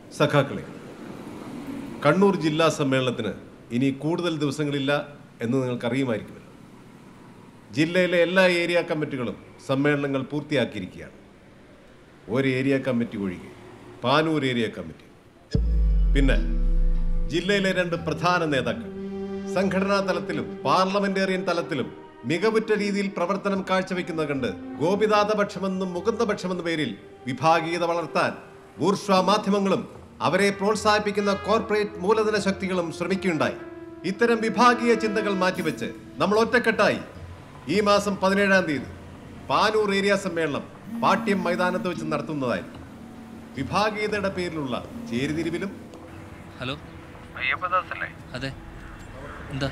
സഖാക്കളെ കണ്ണൂർ ജില്ലാ സമ്മേളനത്തിന് ഇനി കൂടുതൽ ദിവസങ്ങളില്ല എന്ന് നിങ്ങൾക്കറിയുമായിരിക്കുമല്ലോ ജില്ലയിലെ എല്ലാ ഏരിയ കമ്മിറ്റികളും സമ്മേളനങ്ങൾ പൂർത്തിയാക്കിയിരിക്കുകയാണ് ഒരു ഏരിയ കമ്മിറ്റി ഒഴികെ പാനൂർ ഏരിയ കമ്മിറ്റി പിന്നെ ജില്ലയിലെ രണ്ട് പ്രധാന നേതാക്കൾ സംഘടനാ തലത്തിലും പാർലമെന്റേറിയൻ തലത്തിലും മികവുറ്റ രീതിയിൽ പ്രവർത്തനം കാഴ്ചവെക്കുന്നത് കണ്ട് ഗോപിനാഥപക്ഷമെന്നും മുകുന്ദപക്ഷമെന്ന പേരിൽ വിഭാഗീയത വളർത്താൻ ബൂർഷ്വ മാധ്യമങ്ങളും അവരെ പ്രോത്സാഹിപ്പിക്കുന്ന കോർപ്പറേറ്റ് മൂലധന ശക്തികളും ശ്രമിക്കുകയുണ്ടായി ഇത്തരം വിഭാഗീയ ചിന്തകൾ മാറ്റിവെച്ച് നമ്മൾ ഒറ്റക്കെട്ടായി ഈ മാസം പതിനേഴാം തീയതി പാനൂർ ഏരിയ സമ്മേളനം പാട്യം മൈതാനത്ത് വെച്ച് നടത്തുന്നതായിരിക്കും വിഭാഗീയതയുടെ പേരിലുള്ള ചേരിതിരിവിലും ഹലോ അയ്യപ്പദാസ് അല്ലേ അതെ എന്താ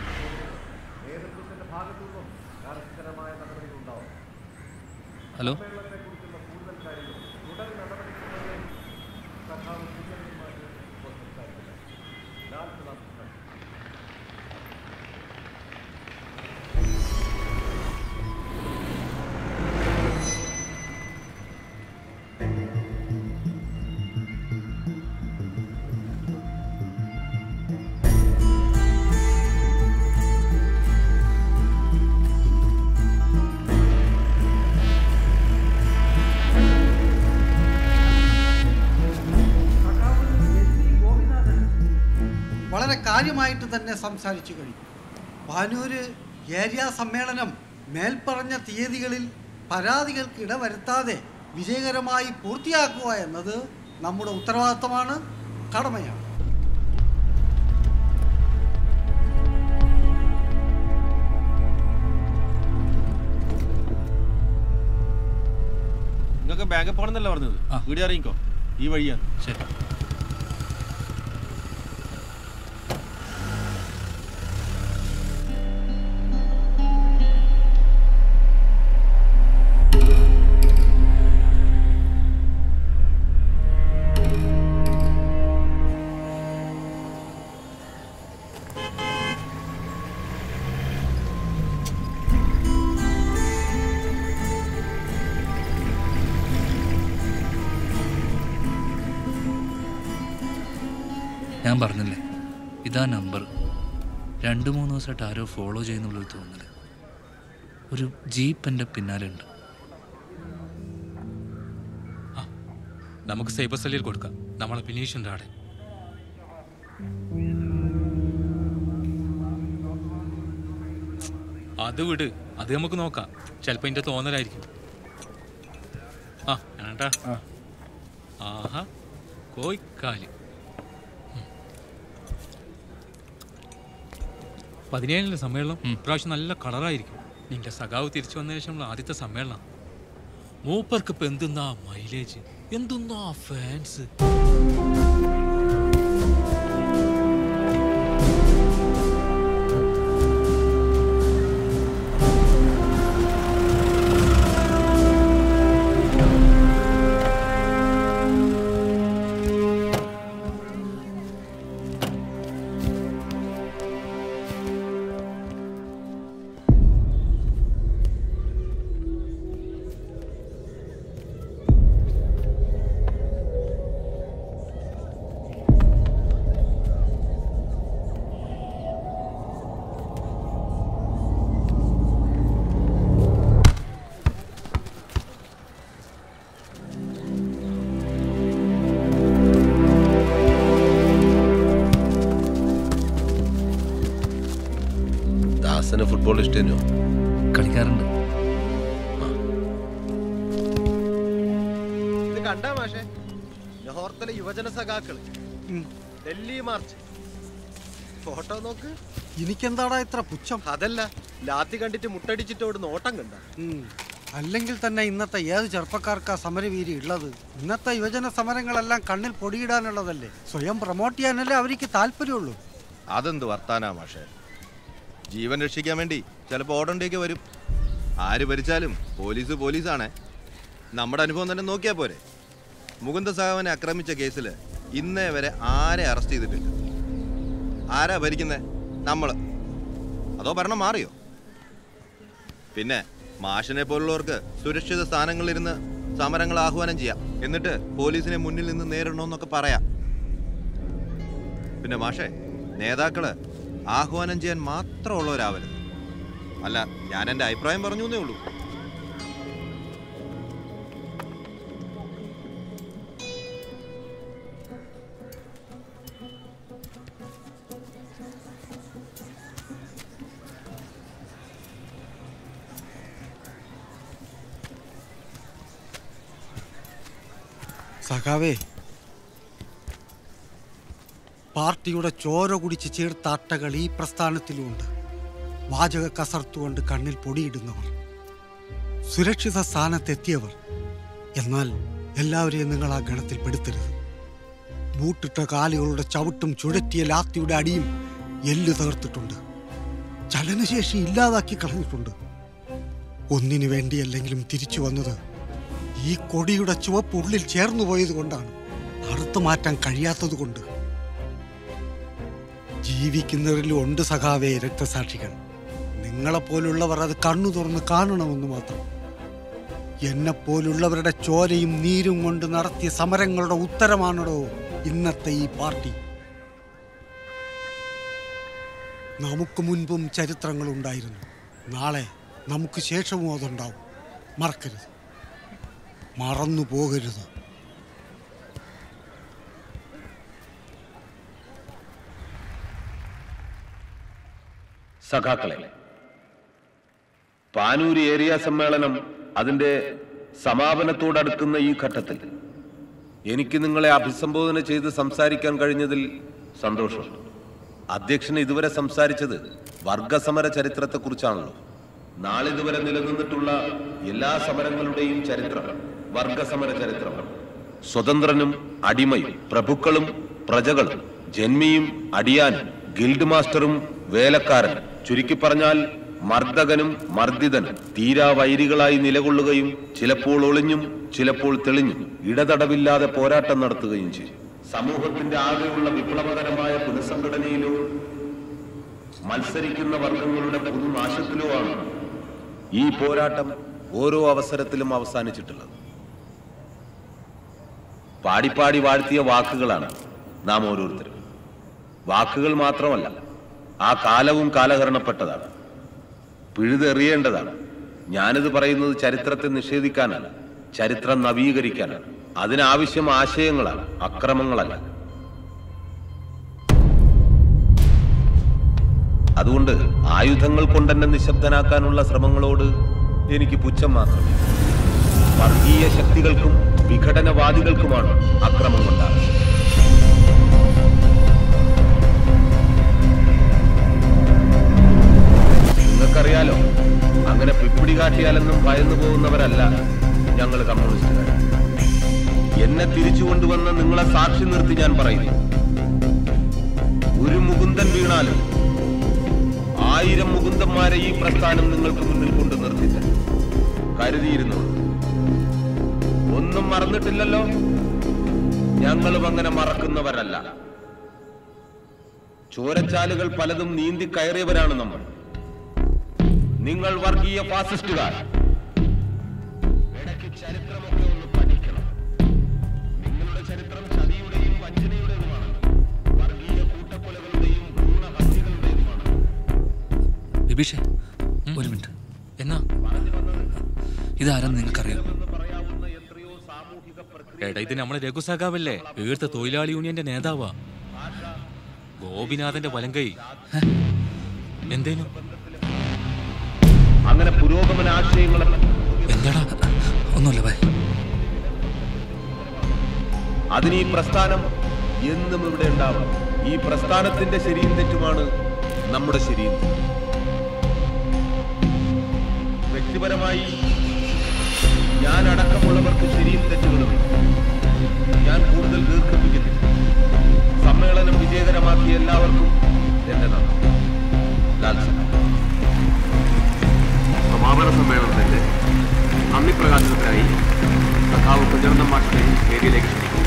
ഹലോ വളരെ കാര്യമായിട്ട് തന്നെ സംസാരിച്ചു കഴിഞ്ഞു പാനൂര് ഏരിയ സമ്മേളനം മേൽപ്പറഞ്ഞ തീയതികളിൽ പരാതികൾക്ക് ഇടവരുത്താതെ വിജയകരമായി പൂർത്തിയാക്കുക എന്നത് നമ്മുടെ ഉത്തരവാദിത്തമാണ് കടമയാണ് നിങ്ങൾക്ക് ബാങ്കിൽ പോകണമെന്നല്ല പറഞ്ഞത് ആ. വീട് ഇറങ്ങിക്കോ ഈ വഴിയാണ് ശരി ഞാൻ പറഞ്ഞില്ലേ ഇതാ നമ്പർ രണ്ട് മൂന്ന് ദിവസമായിട്ട് ആരോ ഫോളോ ചെയ്യുന്നുള്ളൊരു തോന്നല് ഒരു ജീപ്പ് എൻ്റെ പിന്നാലെ ഉണ്ട് നമുക്ക് സൈബർ സെല്ലിൽ കൊടുക്കാം നമ്മളെ ബിനീഷുണ്ട് അവിടെ അത് വിട് അത് നമുക്ക് നോക്കാം ചിലപ്പോ എന്റെ തോന്നലായിരിക്കും ആ വേണ്ടാ ആഹാ കോയിക്കാല് ഉം. പതിനേഴിലെ സമ്മേളനം ഇപ്രാവശ്യം നല്ല കളറായിരിക്കും നിന്റെ സഖാവ് തിരിച്ചു വന്നതിന് ശേഷമുള്ള ആദ്യത്തെ സമ്മേളനം മൂപ്പർക്ക് ഇപ്പൊ എന്തുന്നാ മൈലേജ് എന്തുന്നാ ഫാൻസ് ദാസന് ഫുട്ബോൾ ഇഷ്ടനോ കളിക്കാറുണ്ട് ഇത് കണ്ടാ മാഷേ ലഹോർത്തിലെ യുവജന സഖാക്കള് ഡൽഹി മാർച്ച് ഫോട്ടോ നോക്ക് എനിക്കെന്താടാ ഇത്ര പുച്ഛം അതല്ല ലാത്തി കണ്ടിട്ട് മുട്ടടിച്ചിട്ട് അവിടെ നോട്ടം കണ്ട ഉം. അല്ലെങ്കിൽ തന്നെ ഇന്നത്തെ ഏത് ചെറുപ്പക്കാർക്കാ സമരവീരി ഉള്ളത് ഇന്നത്തെ യുവജന സമരങ്ങളെല്ലാം കണ്ണിൽ പൊടിയിടാനുള്ളതല്ലേ സ്വയം പ്രൊമോട്ട് ചെയ്യാനല്ലേ അവർക്ക് താല്പര്യമുള്ളൂ അതെന്ത് വർത്താനാ മാഷേ ജീവൻ രക്ഷിക്കാൻ വേണ്ടി ചിലപ്പോൾ ഓടേണ്ടിയൊക്കെ വരും ആര് ഭരിച്ചാലും പോലീസ് പോലീസാണേ നമ്മുടെ അനുഭവം തന്നെ നോക്കിയാ പോരെ മുകുന്ദ സാഹവനെ ആക്രമിച്ച കേസിൽ ഇന്നേ വരെ ആരെ അറസ്റ്റ് ചെയ്തിട്ടില്ല ആരാ ഭരിക്കുന്നേ നമ്മള് അതോ ഭരണം മാറിയോ പിന്നെ മാഷിനെ പോലുള്ളവർക്ക് സുരക്ഷിത സ്ഥാനങ്ങളിലിരുന്ന് സമരങ്ങൾ ആഹ്വാനം ചെയ്യാം എന്നിട്ട് പോലീസിനെ മുന്നിൽ നിന്ന് നേരിടണമെന്നൊക്കെ പറയാം പിന്നെ മാഷേ നേതാക്കള് ആഹ്വാനം ചെയ്യാൻ മാത്രമുള്ളവരാവരുത് അല്ല ഞാൻ എൻ്റെ അഭിപ്രായം പറഞ്ഞു എന്നേ ഉള്ളൂ സഖാവേ പാർട്ടിയുടെ ചോര കുടിച്ച് ചേർത്ത അട്ടകൾ ഈ പ്രസ്ഥാനത്തിലുമുണ്ട് വാചക കസർത്തുകൊണ്ട് കണ്ണിൽ പൊടിയിടുന്നവർ സുരക്ഷിത സ്ഥാനത്തെത്തിയവർ എന്നാൽ എല്ലാവരെയും നിങ്ങൾ ആ ഗണത്തിൽ പെടുത്തരുത് ബൂട്ടിട്ട കാലുകളുടെ ചവിട്ടും ചുഴറ്റിയ ലാത്തിയുടെ അടിയും എല്ല് തകർത്തിട്ടുണ്ട് ചലനശേഷി ഇല്ലാതാക്കി കളഞ്ഞിട്ടുണ്ട് ഒന്നിനു വേണ്ടിയല്ലെങ്കിലും തിരിച്ചു വന്നത് ഈ കൊടിയുടെ ചുവപ്പ് ഉള്ളിൽ ചേർന്നു പോയത് കൊണ്ടാണ് അറുത്തു മാറ്റാൻ കഴിയാത്തത് കൊണ്ട് ജീവിക്കുന്നവരിലും ഉണ്ട് സഖാവേ രക്തസാക്ഷികൾ നിങ്ങളെപ്പോലുള്ളവർ അത് കണ്ണു തുറന്ന് കാണണമെന്ന് മാത്രം എന്നെപ്പോലുള്ളവരുടെ ചോരയും നീരും കൊണ്ട് നടത്തിയ സമരങ്ങളുടെ ഉത്തരമാണടോ ഇന്നത്തെ ഈ പാർട്ടി നമുക്ക് മുൻപും ചരിത്രങ്ങളുണ്ടായിരുന്നു നാളെ നമുക്ക് ശേഷവും അതുണ്ടാവും മറക്കരുത് മറന്നു പോകരുത് സഖാക്കളെ പാനൂർ ഏരിയ സമ്മേളനം അതിന്റെ സമാപനത്തോടടുക്കുന്ന ഈ ഘട്ടത്തിൽ എനിക്ക് നിങ്ങളെ അഭിസംബോധന ചെയ്ത് സംസാരിക്കാൻ കഴിഞ്ഞതിൽ സന്തോഷമുണ്ട് അധ്യക്ഷൻ ഇതുവരെ സംസാരിച്ചത് വർഗസമര ചരിത്രത്തെക്കുറിച്ചാണല്ലോ നാളിതുവരെ നിലനിന്നിട്ടുള്ള എല്ലാ സമരങ്ങളുടെയും ചരിത്രം വർഗസമര ചരിത്രമാണ് സ്വതന്ത്രനും അടിമയും പ്രഭുക്കളും പ്രജകളും ജന്മിയും അടിയാനും ഗിൽഡ് മാസ്റ്ററും വേലക്കാരനും ചുരുക്കി പറഞ്ഞാൽ മർദ്ദകനും മർദ്ദിതനും തീരാ വൈരികളായി നിലകൊള്ളുകയും ചിലപ്പോൾ ഒളിഞ്ഞും ചിലപ്പോൾ തെളിഞ്ഞും ഇടതടവില്ലാതെ പോരാട്ടം നടത്തുകയും ചെയ്യും സമൂഹത്തിന്റെ ആകെയുള്ള വിപ്ലവകരമായ പുനഃസംഘടനയിലോ മത്സരിക്കുന്ന വർഗങ്ങളുടെ പുതുനാശത്തിലോ ആണ് ഈ പോരാട്ടം ഓരോ അവസരത്തിലും അവസാനിച്ചിട്ടുള്ളത് പാടിപ്പാടി വാഴ്ത്തിയ വാക്കുകളാണ് നാം ഓരോരുത്തരും വാക്കുകൾ മാത്രമല്ല ആ കാലവും കാലഹരണപ്പെട്ടതാണ് പിഴുതെറിയേണ്ടതാണ് ഞാനിത് പറയുന്നത് ചരിത്രത്തെ നിഷേധിക്കാനല്ല ചരിത്രം നവീകരിക്കാനാണ് അതിനാവശ്യം ആശയങ്ങളാണ് അക്രമങ്ങളല്ല അതുകൊണ്ട് ആയുധങ്ങൾ കൊണ്ടെന്നെ നിശബ്ദനാക്കാനുള്ള ശ്രമങ്ങളോട് എനിക്ക് പുച്ഛം മാത്രമേ വർഗീയ ശക്തികൾക്കും വിഘടനവാദികൾക്കുമാണ് അക്രമം കൊണ്ടാകുന്നത് നിങ്ങൾക്കറിയാലോ അങ്ങനെ പിപ്പിടി കാട്ടിയാലെന്നും ഭയന്നു പോകുന്നവരല്ല ഞങ്ങൾ കമ്മ്യൂണിസ്റ്റുകാർ എന്നെ തിരിച്ചു കൊണ്ടുവന്ന് നിങ്ങളെ സാക്ഷി നിർത്തി ഞാൻ പറയുന്നു ഒരു മുകുന്ദൻ വീണാലും ആയിരം മുകുന്ദന്മാരെ ഈ പ്രസ്ഥാനം നിങ്ങൾക്ക് മുന്നിൽ കൊണ്ട് നിർത്തില്ല കരുതിയിരുന്നു ഒന്നും മറന്നിട്ടില്ലല്ലോ ഞങ്ങളും അങ്ങനെ മറക്കുന്നവരല്ല ചോരച്ചാലുകൾ പലതും നീന്തി കയറിയവരാണ് നമ്മൾ നിങ്ങൾ വർഗീയ ഫാസിസ്റ്റുകാർ ഇടയ്ക്ക് ചരിത്രമൊക്കെ ഒന്ന് പഠിക്കണം നിങ്ങളുടെ ചരിത്രം ചതിയുടെയും വഞ്ചനയുടേതുമാണ് വർഗീയ കൂട്ടക്കൊലകളുടെയും ഭ്രൂണഹത്യകളുടേതുമാണ് ബിബീഷേ ഒരു മിനിറ്റ് എന്നാ ഇതാരെന്ന് നിങ്ങൾക്കറിയാം എടാ ഇത് നമ്മളെ രഘുസഖാവല്ലേ ഈടുത്ത തൊഴിലാളി യൂണിയന്റെ നേതാവാ ഗോപിനാഥന്റെ വലങ്കൈ എന്തേനു അങ്ങനെ പുരോഗമന ആശയങ്ങളെ എന്താടാ ഒന്നുമില്ല ബൈ അതിന് ഈ പ്രസ്ഥാനം എന്നും ഇവിടെ ഉണ്ടാവും ഈ പ്രസ്ഥാനത്തിന്റെ ശരിയും തെറ്റുമാണ് നമ്മുടെ ശരിയും തെറ്റും. വ്യക്തിപരമായി ഞാൻ അടക്കമുള്ളവർക്ക് ശരിയും തെറ്റുകളും ഞാൻ കൂടുതൽ ദീർഘിപ്പിക്കുന്നില്ല സമ്മേളനം വിജയകരമാക്കിയ എല്ലാവർക്കും എന്റെ നന്ദി ലാൽ സലാം. സമാപന സമ്മേളനത്തിന്റെ നന്ദി പ്രകാശനത്തിനായി സഖാവ് പ്രചരണം മാഷിനെ വേദിയിലേക്ക് ക്ഷണിക്കുന്നു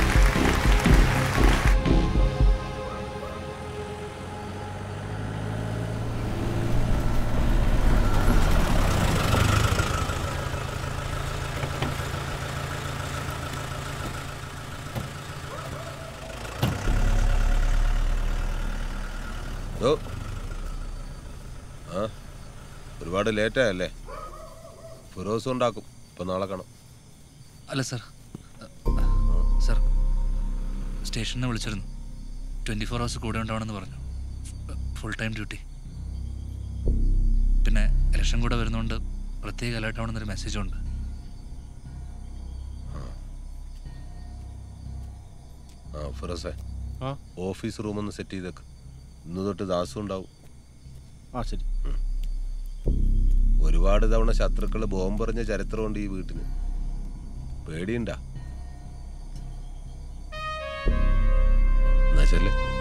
ഓ ആ ഒരുപാട് ലേറ്റായല്ലേ ഫിറോസ് ഉണ്ടാക്കും ഇപ്പൊ നാളെ കാണാം അല്ല സർ സർ സ്റ്റേഷനെ വിളിച്ചിരുന്നു ട്വൻറ്റി ഫോർ ഹവേഴ്സ് കൂടെ ഉണ്ടാവണമെന്ന് പറഞ്ഞു ഫുൾ ടൈം ഡ്യൂട്ടി പിന്നെ ഇലക്ഷൻ കൂടെ വരുന്നതുകൊണ്ട് പ്രത്യേക അലേർട്ട് ആവണമെന്നൊരു മെസ്സേജും ഉണ്ട് ആ ഫിറോസേ ആ ഓഫീസ് റൂം ഒന്ന് സെറ്റ് ചെയ്തേക്ക് ഇന്ന് തൊട്ട് ദാസും ഉണ്ടാവും ആ ശരി ഒരുപാട് തവണ ശത്രുക്കൾ ബോംബെറിഞ്ഞ ചരിത്രമുണ്ട് ഈ വീട്ടിന് പേടിയുണ്ടാ എന്നാ ശരി